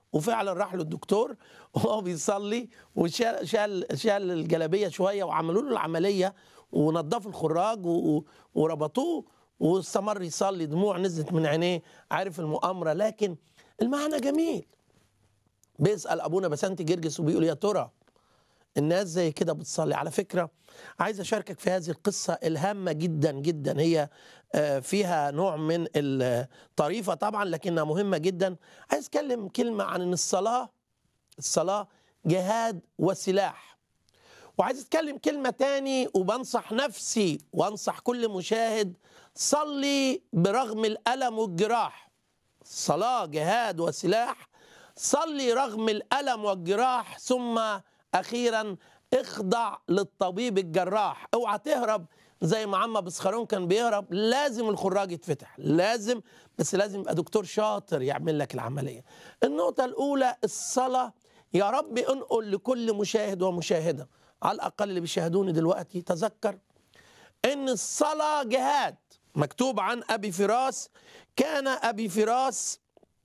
وفعلا راح له الدكتور وهو بيصلي وشال شال شال الجلابيه شويه وعملوا له العمليه ونضفوا الخراج و- و- وربطوه واستمر يصلي دموع نزلت من عينيه عارف المؤامره لكن المعنى جميل بيسال ابونا بسنت جرجس وبيقول يا ترى الناس زي كده بتصلي على فكره عايز اشاركك في هذه القصه الهامه جدا جدا هي آه، فيها نوع من الطريفه طبعا لكنها مهمه جدا عايز اتكلم كلمه عن ان الصلاه الصلاه جهاد وسلاح وعايز اتكلم كلمه تاني وبنصح نفسي وانصح كل مشاهد صلي برغم الالم والجراح الصلاه جهاد وسلاح صلي رغم الالم والجراح ثم اخيرا اخضع للطبيب الجراح اوعى تهرب زي ما عم بسخرون كان بيهرب لازم الخراج يتفتح لازم بس لازم يبقى دكتور شاطر يعمل لك العمليه النقطه الاولى الصلاه يا رب انقل لكل مشاهد ومشاهده على الاقل اللي بيشاهدوني دلوقتي تذكر ان الصلاه جهاد مكتوب عن ابي فراس كان ابي فراس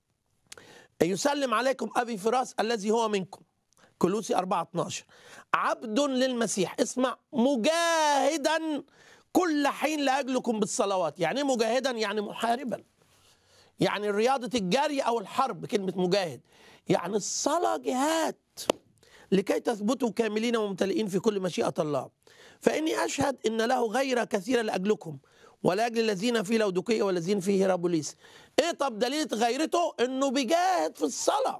يسلم عليكم ابي فراس الذي هو منكم كلوسي 4 12 عبد للمسيح اسمع مجاهدا كل حين لاجلكم بالصلوات يعني ايه مجاهدا يعني محاربا يعني رياضه الجري او الحرب كلمه مجاهد يعني الصلاه جهاد لكي تثبتوا كاملين وممتلئين في كل مشيئه الله فاني اشهد ان له غير كثيره لاجلكم ولاجل الذين في لودقيه والذين في هيرابوليس ايه طب دليل غيرته انه بيجاهد في الصلاه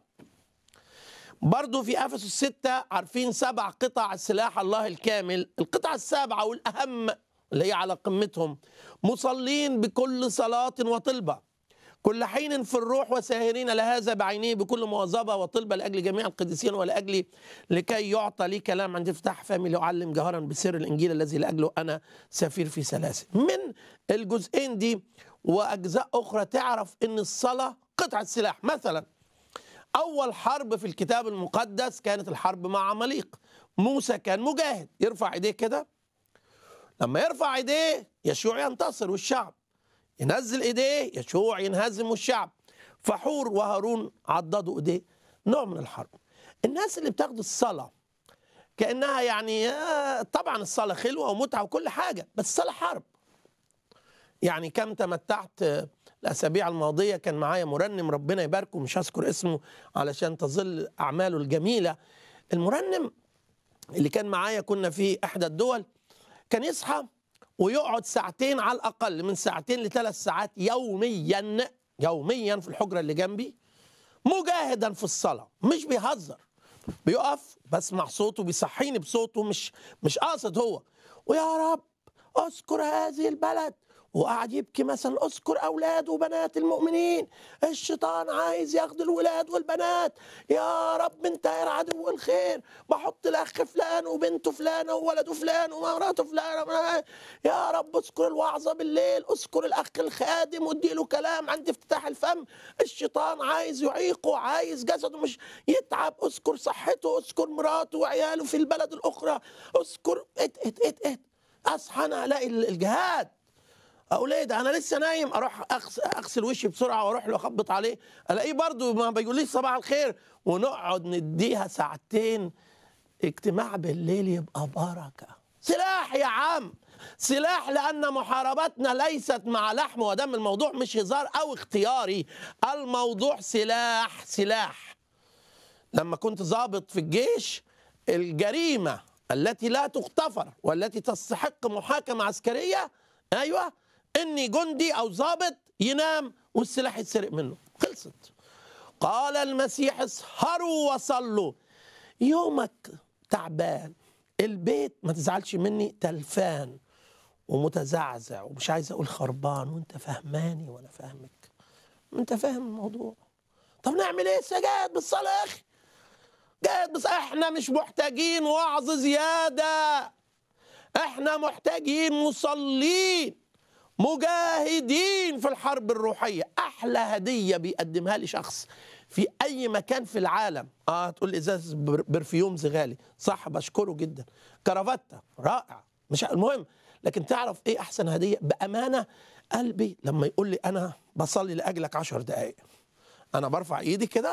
برضو في افسس الستة عارفين سبع قطع سلاح الله الكامل القطعة السابعة والأهم اللي هي على قمتهم مصلين بكل صلاة وطلبة كل حين في الروح وساهرين لهذا بعينيه بكل مواظبة وطلبة لأجل جميع القديسين ولأجلي لكي يعطى لي كلام عند افتح فمي لأعلم جهرا بسر الإنجيل الذي لأجله أنا سفير في سلاسل من الجزئين دي وأجزاء أخرى تعرف أن الصلاة قطعة سلاح مثلا أول حرب في الكتاب المقدس كانت الحرب مع عماليق موسى كان مجاهد يرفع ايديه كده لما يرفع ايديه يشوع ينتصر والشعب ينزل ايديه يشوع ينهزم والشعب فحور وهارون عضدوا ايديه نوع من الحرب الناس اللي بتاخد الصلاة كأنها يعني آه، طبعا الصلاة خلوة ومتعة وكل حاجة بس الصلاة حرب يعني كم تمتعت آه، الاسابيع الماضيه كان معايا مرنم ربنا يباركه مش هذكر اسمه علشان تظل اعماله الجميله المرنم اللي كان معايا كنا في احدى الدول كان يصحى ويقعد ساعتين على الاقل من ساعتين لثلاث ساعات يوميا يوميا في الحجره اللي جنبي مجاهدا في الصلاه مش بيهزر بيقف بسمع صوته بيصحيني بصوته مش مش قاصد هو ويا رب اذكر هذه البلد وقعد يبكي مثلا اذكر اولاد وبنات المؤمنين الشيطان عايز ياخد الولاد والبنات يا رب انت يا عدو الخير بحط الاخ فلان وبنته فلانه وولده فلان ومراته فلانه يا رب اذكر الوعظه بالليل اذكر الاخ الخادم واديله كلام عند افتتاح الفم الشيطان عايز يعيقه عايز جسده مش يتعب اذكر صحته اذكر مراته وعياله في البلد الاخرى اذكر ات ات ات ات اصحى انا الاقي الجهاد اقول ايه ده انا لسه نايم اروح أغس- اغسل وشي بسرعه واروح له اخبط عليه الاقيه برضه ما بيقوليش صباح الخير ونقعد نديها ساعتين اجتماع بالليل يبقى بركه سلاح يا عم سلاح لان محاربتنا ليست مع لحم ودم الموضوع مش هزار او اختياري الموضوع سلاح سلاح لما كنت ضابط في الجيش الجريمة التي لا تغتفر والتي تستحق محاكمة عسكرية أيوة إني جندي أو ضابط ينام والسلاح يتسرق منه خلصت قال المسيح اسهروا وصلوا يومك تعبان البيت ما تزعلش مني تلفان ومتزعزع ومش عايز اقول خربان وانت فهماني وانا فاهمك انت فاهم الموضوع طب نعمل ايه سجاد بالصلاه يا اخي جاهد بس احنا مش محتاجين وعظ زيادة احنا محتاجين مصلين مجاهدين في الحرب الروحية احلى هدية بيقدمها لي شخص في اي مكان في العالم اه تقول لي ازاز بر- برفيومز غالي صح بشكره جدا كرافته رائع مش المهم لكن تعرف ايه احسن هدية بامانة قلبي لما يقول لي انا بصلي لاجلك عشر دقائق انا برفع ايدي كده